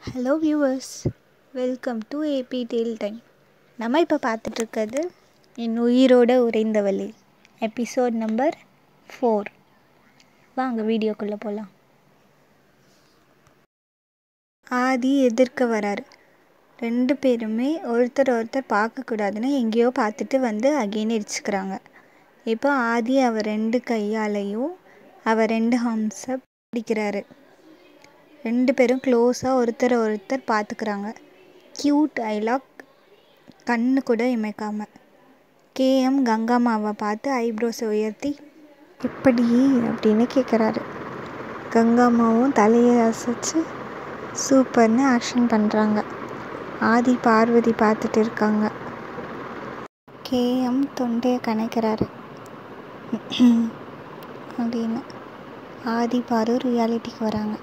hello viewers welcome to AB tale time நம்ம இப்போ பார்த்துட்ருக்கிறது என் உயிரோட உறைந்தவளே எபிசோட் நம்பர் ஃபோர் வாங்க வீடியோக்குள்ளே போகலாம் ஆதி எதிர்க்க வராரு ரெண்டு பேருமே ஒருத்தர் ஒருத்தர் பார்க்கக்கூடாதுன்னு எங்கேயோ பார்த்துட்டு வந்து அகெயின் இடிச்சுக்கிறாங்க இப்போ ஆதி அவர் ரெண்டு கையாலையும் அவர் ரெண்டு ஹம்ஸை பிடிக்கிறாரு ரெண்டு பேரும் க்ளோஸாக ஒருத்தர் ஒருத்தர் பார்த்துக்கிறாங்க க்யூட் ஐலாக் கண்ணு கூட இமைக்காம கேஎம் கங்காமாவை பார்த்து ஐப்ரோஸை உயர்த்தி எப்படி அப்படின்னு கேட்குறாரு கங்காமாவும் தலையை அசைச்சு சூப்பர்னு ஆக்ஷன் பண்ணுறாங்க ஆதி பார்வதி பார்த்துட்டு இருக்காங்க கேஎம் தொண்டையை கணக்கிறாரு அப்படின்னு ஆதி பாரு ரியாலிட்டிக்கு வராங்க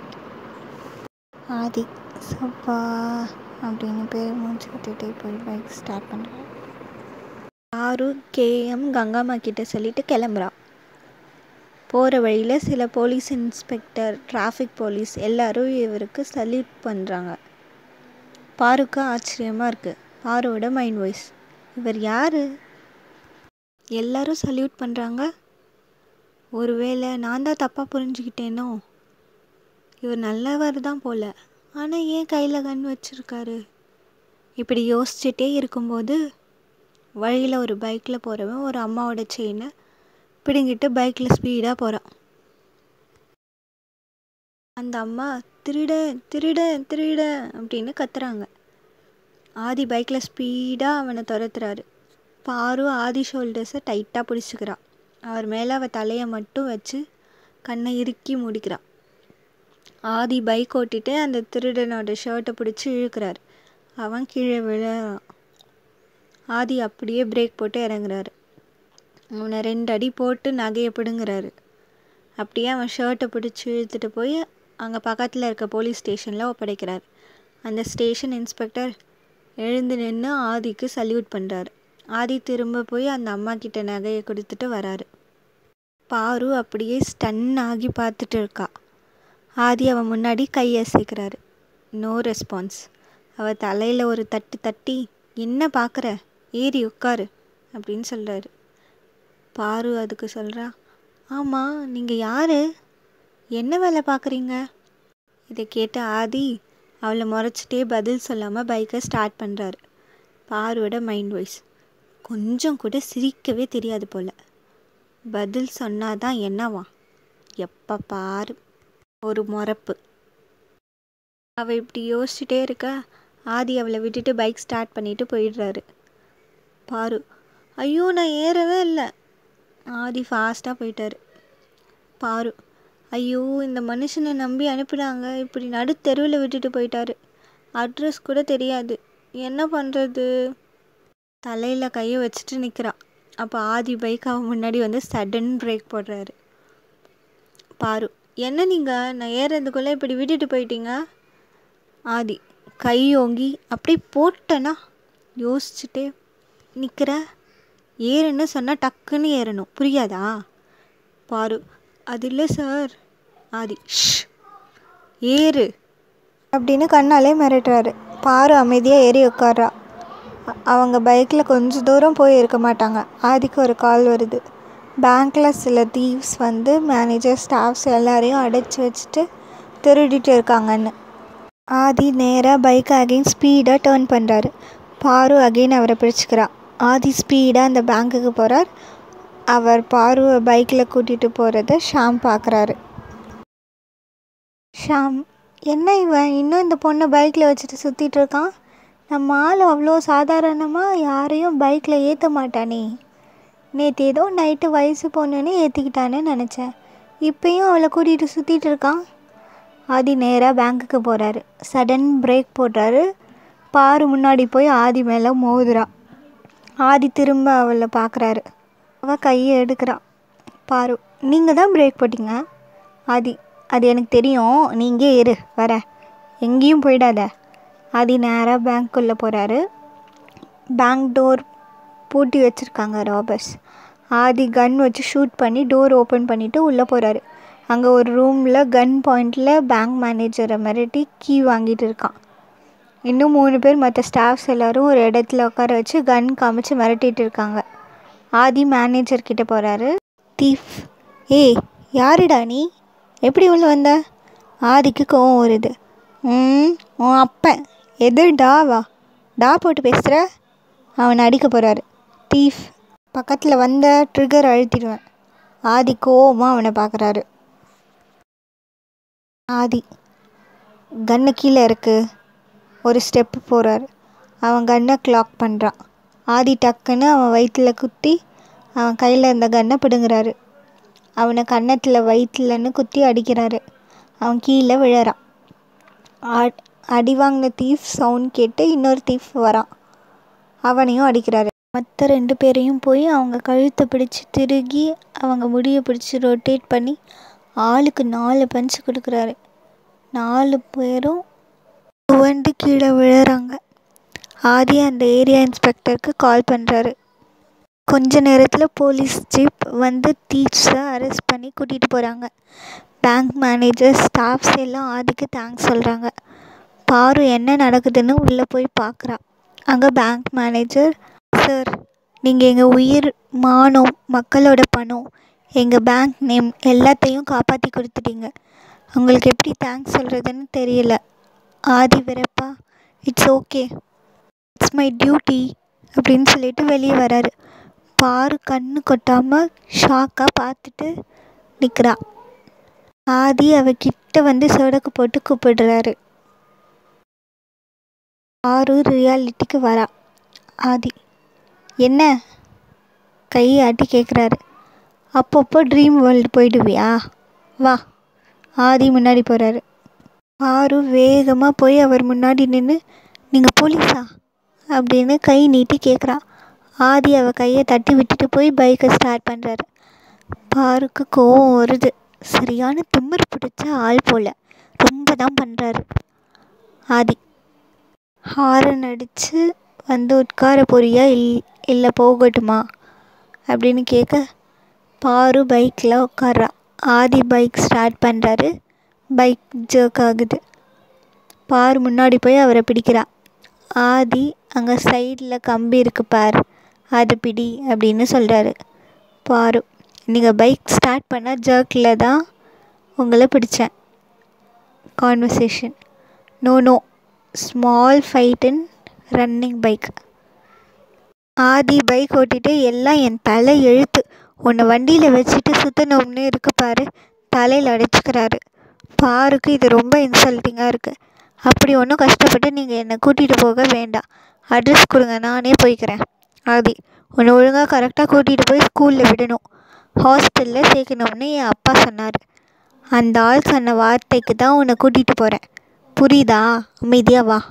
ஆதி சப்பா அப்படின்னு பேர் மூச்சு கட்டிகிட்டே போய் பைக் ஸ்டார்ட் பண்ணுறாரு ஆரு கேஎம் கங்காமா கிட்ட சொல்லிட்டு கிளம்புறா போகிற வழியில் சில போலீஸ் இன்ஸ்பெக்டர் டிராஃபிக் போலீஸ் எல்லாரும் இவருக்கு சல்யூட் பண்ணுறாங்க பாருக்கு ஆச்சரியமாக இருக்குது பாரோட மைண்ட் வாய்ஸ் இவர் யார் எல்லாரும் சல்யூட் பண்ணுறாங்க ஒருவேளை நான் தான் தப்பாக புரிஞ்சுக்கிட்டேனோ இவர் நல்லவர் தான் போல ஆனால் ஏன் கையில் கன் வச்சுருக்காரு இப்படி யோசிச்சுட்டே இருக்கும்போது வழியில் ஒரு பைக்கில் போகிறவன் ஒரு அம்மாவோட செயினை பிடுங்கிட்டு பைக்கில் ஸ்பீடாக போகிறான் அந்த அம்மா திருட திருட திருட அப்படின்னு கத்துறாங்க ஆதி பைக்கில் ஸ்பீடாக அவனை துரத்துறாரு பாரு ஆதி ஷோல்டர்ஸை டைட்டாக பிடிச்சிக்கிறான் அவர் மேலே அவள் தலையை மட்டும் வச்சு கண்ணை இறுக்கி முடிக்கிறான் ஆதி பைக் ஓட்டிட்டு அந்த திருடனோட ஷர்ட்டை பிடிச்சி இழுக்கிறார் அவன் கீழே விழறான் ஆதி அப்படியே பிரேக் போட்டு இறங்குறாரு அவனை ரெண்டு அடி போட்டு நகையை பிடுங்குறாரு அப்படியே அவன் ஷர்ட்டை பிடிச்சி இழுத்துட்டு போய் அங்கே பக்கத்தில் இருக்க போலீஸ் ஸ்டேஷனில் ஒப்படைக்கிறார் அந்த ஸ்டேஷன் இன்ஸ்பெக்டர் எழுந்து நின்று ஆதிக்கு சல்யூட் பண்ணுறாரு ஆதி திரும்ப போய் அந்த அம்மா கிட்ட நகையை கொடுத்துட்டு வராரு பாரு அப்படியே ஸ்டன் ஆகி பார்த்துட்டு இருக்கா ஆதி அவன் முன்னாடி கை அசைக்கிறாரு நோ ரெஸ்பான்ஸ் அவள் தலையில் ஒரு தட்டு தட்டி என்ன பார்க்குற ஏறி உட்காரு அப்படின்னு சொல்கிறாரு பாரு அதுக்கு சொல்கிறா ஆமாம் நீங்கள் யார் என்ன வேலை பார்க்குறீங்க இதை கேட்ட ஆதி அவளை முறைச்சிட்டே பதில் சொல்லாமல் பைக்கை ஸ்டார்ட் பண்ணுறாரு பாருவோட மைண்ட் வாய்ஸ் கொஞ்சம் கூட சிரிக்கவே தெரியாது போல் பதில் சொன்னாதான் என்னவா எப்போ பாரு ஒரு முறப்பு அவள் இப்படி யோசிச்சுட்டே இருக்கா ஆதி அவளை விட்டுட்டு பைக் ஸ்டார்ட் பண்ணிட்டு போயிடுறாரு பாரு ஐயோ நான் ஏறவே இல்லை ஆதி ஃபாஸ்ட்டாக போயிட்டாரு பாரு ஐயோ இந்த மனுஷனை நம்பி அனுப்பினாங்க இப்படி நடு தெருவில் விட்டுட்டு போயிட்டாரு அட்ரஸ் கூட தெரியாது என்ன பண்ணுறது தலையில் கையை வச்சுட்டு நிற்கிறான் அப்போ ஆதி பைக் அவன் முன்னாடி வந்து சடன் பிரேக் போடுறாரு பாரு என்ன நீங்கள் நான் ஏறதுக்குள்ளே இப்படி விட்டுட்டு போயிட்டீங்க ஆதி கை ஓங்கி அப்படியே போட்டேன்னா யோசிச்சுட்டே நிற்கிற ஏறுன்னு சொன்னால் டக்குன்னு ஏறணும் புரியாதா பாரு அது இல்லை சார் ஆதி ஷ் ஏறு அப்படின்னு கண்ணாலே மிரட்டுறாரு பாரு அமைதியாக ஏறி உட்கார்றா அவங்க பைக்கில் கொஞ்சம் தூரம் போய் இருக்க மாட்டாங்க ஆதிக்கு ஒரு கால் வருது பேங்க்கில் சில தீவ்ஸ் வந்து மேனேஜர் ஸ்டாஃப்ஸ் எல்லாரையும் அடைச்சி வச்சுட்டு திருடிட்டு இருக்காங்கன்னு ஆதி நேராக பைக்கை அகைன் ஸ்பீடாக டேர்ன் பண்ணுறாரு பாரு அகைன் அவரை பிடிச்சிக்கிறான் ஆதி ஸ்பீடாக அந்த பேங்க்குக்கு போகிறார் அவர் பாருவை பைக்கில் கூட்டிகிட்டு போகிறத ஷாம் பார்க்குறாரு ஷாம் என்ன இவன் இன்னும் இந்த பொண்ணை பைக்கில் வச்சுட்டு சுற்றிட்டு இருக்கான் நம்ம ஆள் அவ்வளோ சாதாரணமாக யாரையும் பைக்கில் ஏற்ற மாட்டானே நேற்று ஏதோ நைட்டு வயசு பொண்ணுன்னு ஏற்றிக்கிட்டான்னு நினச்சேன் இப்பயும் அவளை கூட்டிகிட்டு சுற்றிட்டு இருக்கான் ஆதி நேராக பேங்க்குக்கு போகிறாரு சடன் பிரேக் போடுறாரு பாரு முன்னாடி போய் ஆதி மேலே மோதுறா ஆதி திரும்ப அவளை பார்க்குறாரு அவள் கையை எடுக்கிறான் பாரு நீங்கள் தான் பிரேக் போட்டிங்க ஆதி அது எனக்கு தெரியும் நீங்கள் இரு வர எங்கேயும் போயிடாத ஆதி நேராக பேங்க்குள்ளே போகிறாரு பேங்க் டோர் பூட்டி வச்சுருக்காங்க ராபர்ஸ் ஆதி கன் வச்சு ஷூட் பண்ணி டோர் ஓப்பன் பண்ணிவிட்டு உள்ளே போகிறாரு அங்கே ஒரு ரூமில் கன் பாயிண்டில் பேங்க் மேனேஜரை மிரட்டி கீ வாங்கிட்டு இருக்கான் இன்னும் மூணு பேர் மற்ற ஸ்டாஃப்ஸ் எல்லோரும் ஒரு இடத்துல உட்கார வச்சு கன் காமிச்சு மிரட்டிட்டு இருக்காங்க ஆதி மேனேஜர் கிட்ட போகிறாரு தீஃப் ஏய் யாருடா நீ எப்படி உள்ள வந்த ஆதிக்கு கோவம் வருது ம் உன் அப்பன் எது டாவா டா போட்டு பேசுகிற அவனை அடிக்க போகிறாரு தீஃப் பக்கத்தில் வந்த ட்ரிகர் அழுத்திடுவேன் ஆதி கோவமாக அவனை பார்க்குறாரு ஆதி கன்னு கீழே இருக்கு ஒரு ஸ்டெப்பு போகிறாரு அவன் கன்னை கிளாக் பண்ணுறான் ஆதி டக்குன்னு அவன் வயிற்றில் குத்தி அவன் கையில் இருந்த கன்னை பிடுங்குறாரு அவனை கன்னத்தில் வயிற்றுலன்னு குத்தி அடிக்கிறாரு அவன் கீழே விழறான் ஆட் அடி வாங்கின தீஃப் சவுண்ட் கேட்டு இன்னொரு தீஃப் வரான் அவனையும் அடிக்கிறாரு மற்ற ரெண்டு பேரையும் போய் அவங்க கழுத்தை பிடிச்சி திருகி அவங்க முடியை பிடிச்சி ரொட்டேட் பண்ணி ஆளுக்கு நாலு பஞ்சு கொடுக்குறாரு நாலு பேரும் துவண்டு கீழே விழுறாங்க ஆதி அந்த ஏரியா இன்ஸ்பெக்டருக்கு கால் பண்ணுறாரு கொஞ்ச நேரத்தில் போலீஸ் ஜீப் வந்து தீப்ஸை அரெஸ்ட் பண்ணி கூட்டிகிட்டு போகிறாங்க பேங்க் மேனேஜர் ஸ்டாஃப்ஸ் எல்லாம் ஆதிக்கு தேங்க்ஸ் சொல்கிறாங்க பாரு என்ன நடக்குதுன்னு உள்ளே போய் பார்க்குறா அங்கே பேங்க் மேனேஜர் சார் நீங்கள் எங்கள் உயிர் மானம் மக்களோட பணம் எங்கள் பேங்க் நேம் எல்லாத்தையும் காப்பாற்றி கொடுத்துட்டீங்க உங்களுக்கு எப்படி தேங்க்ஸ் சொல்கிறதுன்னு தெரியல ஆதி விரப்பா it's okay it's my duty அப்படின்னு சொல்லிட்டு வெளியே வராரு பாரு கண்ணு கொட்டாமல் ஷாக்காக பார்த்துட்டு நிற்கிறா ஆதி அவகிட்ட வந்து சொடக்கு போட்டு கூப்பிடுறாரு ஆறு ரியாலிட்டிக்கு வரா ஆதி என்ன கை ஆட்டி கேட்குறாரு அப்பப்போ ட்ரீம் வேர்ல்டு போயிடுவியா வா ஆதி முன்னாடி போகிறாரு ஆறு வேகமாக போய் அவர் முன்னாடி நின்று நீங்கள் போலீஸா அப்படின்னு கை நீட்டி கேட்குறா ஆதி அவ கையை தட்டி விட்டுட்டு போய் பைக்கை ஸ்டார்ட் பண்ணுறாரு பாருக்கு கோவம் வருது சரியான திமிர் பிடிச்ச ஆள் போல் ரொம்ப தான் பண்ணுறாரு ஆதி ஹாரன் அடித்து வந்து உட்கார போறியா இல் இல்லை போகட்டுமா அப்படின்னு கேட்க பாரு பைக்கில் உட்கார்றா ஆதி பைக் ஸ்டார்ட் பண்ணுறாரு பைக் ஜர்க் ஆகுது பாரு முன்னாடி போய் அவரை பிடிக்கிறா ஆதி அங்கே சைடில் கம்பி இருக்கு பார் அது பிடி அப்படின்னு சொல்கிறாரு பாரு நீங்கள் பைக் ஸ்டார்ட் பண்ண ஜர்க்கில் தான் உங்களை பிடிச்சேன் conversation no no small fight in running bike Aadhi bike ஓட்டிட்டு எல்லாம் என் தலை எழுத்து உன்னை வண்டியில் வச்சுட்டு சுற்றணும்னு இருக்கு பாரு தலையில் அடிச்சுக்கிறாரு பாருக்கு இது ரொம்ப இன்சல்ட்டிங்காக இருக்குது அப்படி ஒன்றும் கஷ்டப்பட்டு நீங்கள் என்னை கூட்டிகிட்டு போக வேண்டாம் அட்ரஸ் கொடுங்க நானே போய்க்கிறேன் ஆதி உன்னை ஒழுங்காக கரெக்டாக கூட்டிகிட்டு போய் ஸ்கூலில் விடணும் ஹாஸ்டலில் சேர்க்கணும்னு என் அப்பா சொன்னார் அந்த ஆள் சொன்ன வார்த்தைக்கு தான் உன்னை கூட்டிகிட்டு போகிறேன் புரியுதா அமைதியாக வா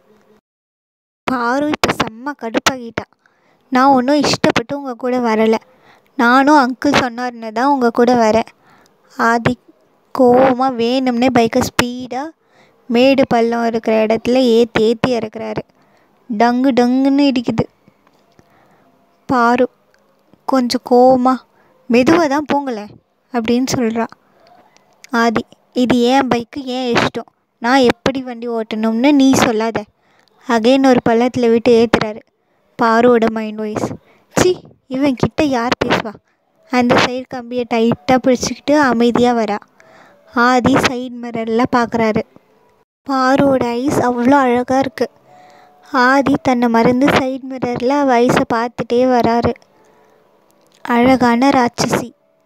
பாரு இப்போ செம்ம கடுப்பாகிட்டா நான் ஒன்றும் இஷ்டப்பட்டு உங்கள் கூட வரலை நானும் அங்கிள் சொன்னார்னு தான் உங்கள் கூட வரேன் ஆதி கோவமாக வேணும்னே பைக்கை ஸ்பீடாக மேடு பள்ளம் இருக்கிற இடத்துல ஏற்றி ஏற்றி இறக்குறாரு டங்கு டங்குன்னு இடிக்குது பாரு கொஞ்சம் கோவமா மெதுவாக தான் போங்களேன் அப்படின்னு சொல்கிறா ஆதி இது ஏன் பைக்கு ஏன் இஷ்டம் நான் எப்படி வண்டி ஓட்டணும்னு நீ சொல்லாத அகைன் ஒரு பள்ளத்தில் விட்டு ஏற்றுறாரு பாரோட மைண்ட் வாய்ஸ் சி இவன் கிட்ட யார் பேசுவா அந்த சைடு கம்பியை டைட்டாக பிடிச்சிக்கிட்டு அமைதியாக வரா ஆதி சைட் மிரரில் பார்க்குறாரு பாரோட ஐஸ் அவ்வளோ அழகாக இருக்குது ஆதி தன்னை மறந்து சைட் மிரரில் அவ ஐஸை பார்த்துட்டே வராரு அழகான ராட்சசி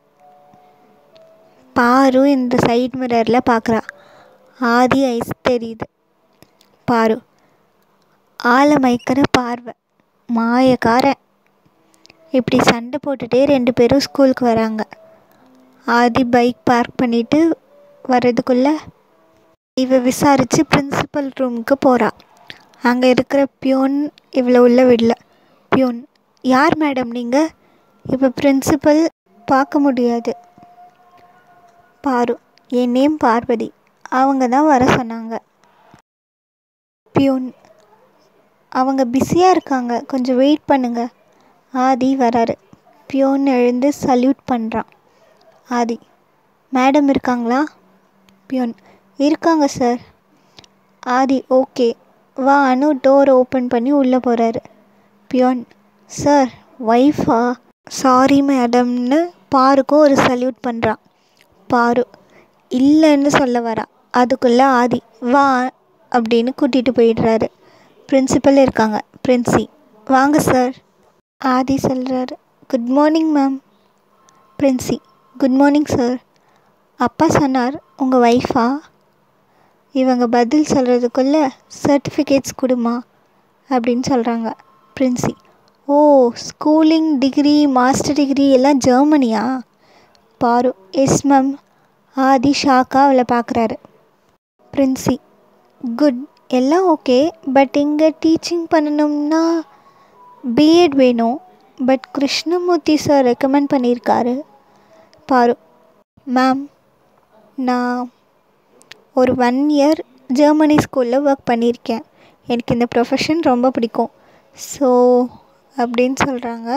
பாரு இந்த சைட் மிரரில் பார்க்குறா ஆதி ஐஸ் தெரியுது பாரு ஆளை மயக்கிற பார்வை மாயக்காரன் இப்படி சண்டை போட்டுட்டே ரெண்டு பேரும் ஸ்கூலுக்கு வராங்க ஆதி பைக் பார்க் பண்ணிவிட்டு வர்றதுக்குள்ளே இவ விசாரித்து பிரின்சிபல் ரூமுக்கு போகிறா அங்கே இருக்கிற பியூன் இவளை உள்ள விடல பியூன் யார் மேடம் நீங்கள் இப்போ பிரின்சிபல் பார்க்க முடியாது பாரு என் நேம் பார்வதி அவங்க தான் வர சொன்னாங்க பியூன் அவங்க பிஸியாக இருக்காங்க கொஞ்சம் வெயிட் பண்ணுங்க ஆதி வராரு பியூன் எழுந்து சல்யூட் பண்ணுறான் ஆதி மேடம் இருக்காங்களா பியோன் இருக்காங்க சார் ஆதி ஓகே வா அனு டோர் ஓப்பன் பண்ணி உள்ளே போகிறாரு பியோன் சார் ஒய்ஃபா சாரி மேடம்னு பாருக்கும் ஒரு சல்யூட் பண்ணுறான் பாரு இல்லைன்னு சொல்ல வரா அதுக்குள்ளே ஆதி வா அப்படின்னு கூட்டிகிட்டு போயிடுறாரு பிரின்சிபல் இருக்காங்க பிரின்சி வாங்க சார் ஆதி சொல்கிறாரு good morning ma'am princi good morning sir அப்பா சொன்னார் உங்கள் ஒய்ஃபா இவங்க பதில் சொல்கிறதுக்குள்ளே சர்டிஃபிகேட்ஸ் கொடுமா அப்படின்னு சொல்கிறாங்க princi oh schooling degree master degree எல்லாம் ஜெர்மனியா பாரு எஸ் மேம் ஆதி ஷாக்காக அவளை பார்க்குறாரு பிரின்சி குட் எல்லாம் ஓகே பட் இங்கே டீச்சிங் பண்ணணும்னா பிஎட் வேணும் பட் கிருஷ்ணமூர்த்தி சார் ரெக்கமெண்ட் பண்ணியிருக்காரு பாரு மேம் நான் ஒரு ஒன் இயர் ஜெர்மனி ஸ்கூலில் ஒர்க் பண்ணியிருக்கேன் எனக்கு இந்த ப்ரொஃபஷன் ரொம்ப பிடிக்கும் ஸோ அப்படின்னு சொல்கிறாங்க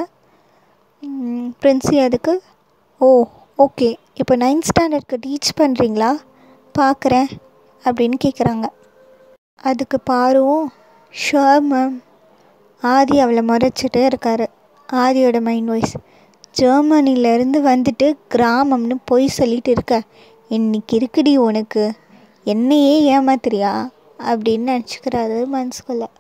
பிரின்சி அதுக்கு ஓ ஓகே இப்போ நைன்த் ஸ்டாண்டர்ட்க்கு டீச் பண்ணுறீங்களா பார்க்குறேன் அப்படின்னு கேட்குறாங்க அதுக்கு பாருவும் ஷுவர் மேம் ஆதி அவளை முறைச்சிட்டே இருக்காரு ஆதியோட மைண்ட் வாய்ஸ் ஜெர்மனிலேருந்து வந்துட்டு கிராமம்னு பொய் சொல்லிட்டு இருக்க இன்னைக்கு இருக்குடி உனக்கு என்னையே ஏமாத்துறியா அப்படின்னு நினச்சிக்கிறாரு மனசுக்குள்ளே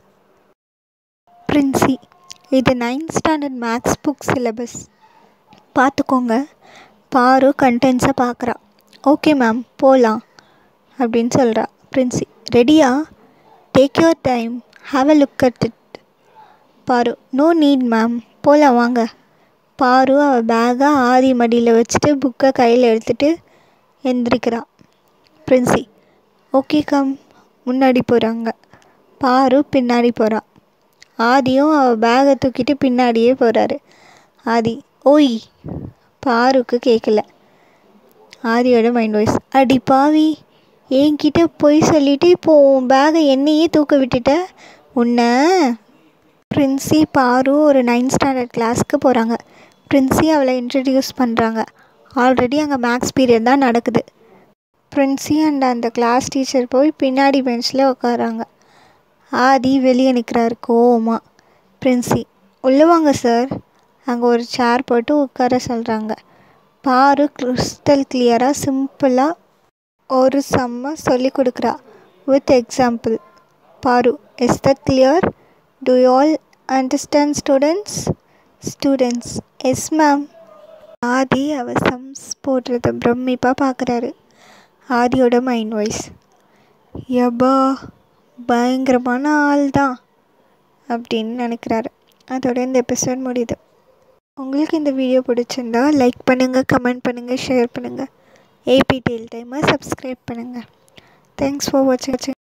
பிரின்சி இது ninth standard maths book syllabus பார்த்துக்கோங்க பாரு கண்டென்ட்ஸை பார்க்குறா ஓகே மேம் போகலாம் அப்படின்னு சொல்கிறா பிரின்சி ரெடியா take your time have a look at it பாரு நோ நீட் மேம் போகலாம் வாங்க பாரு அவள் பேக்கை ஆதி மடியில் வச்சுட்டு புக்கை கையில் எடுத்துகிட்டு எந்திரிக்கிறா பிரின்சி ஓகே கம் முன்னாடி போகிறாங்க பாரு பின்னாடி போகிறா ஆதியும் அவள் பேகை தூக்கிட்டு பின்னாடியே போகிறாரு ஆதி ஓய் பாருக்கு கேட்கல ஆதியோட மைண்ட் வாய்ஸ் அடி பாவி என்கிட்ட பொய் சொல்லிட்டு இப்போ உன் பேகை என்னையே தூக்க விட்டுட்ட உன்னை பிரின்சி பாரு ஒரு நைன்த் ஸ்டாண்டர்ட் கிளாஸ்க்கு போகிறாங்க பிரின்சி அவளை இன்ட்ரடியூஸ் பண்ணுறாங்க ஆல்ரெடி அங்கே மேக்ஸ் பீரியட் தான் நடக்குது பிரின்சி அண்ட் அந்த கிளாஸ் டீச்சர் போய் பின்னாடி பெஞ்சில் உட்காராங்க ஆதி வெளியே நிற்கிறாரு கோவமா பிரின்சி உள்ளே வாங்க சார் அங்கே ஒரு சேர் போட்டு உட்கார சொல்கிறாங்க பாரு கிறிஸ்டல் கிளியராக சிம்பிளாக ஒரு செம்ம சொல்லி கொடுக்குறா வித் எக்ஸாம்பிள் பாரு is that clear to you all understand students students yes ma'am Aadhi அவ சம்ஸ் போடுறத பிரமிப்பாக பார்க்குறாரு ஆதியோட மைண்ட் வாய்ஸ் யபா பயங்கரமான ஆள் தான் அப்படின்னு நினைக்கிறாரு அதோட இந்த எபிசோட் முடியுது உங்களுக்கு இந்த வீடியோ பிடிச்சிருந்தா லைக் பண்ணுங்கள் கமெண்ட் பண்ணுங்கள் ஷேர் பண்ணுங்கள் ஏபி டெயில் டைமை சப்ஸ்கிரைப் பண்ணுங்கள் தேங்க்ஸ் ஃபார் வாட்சிங்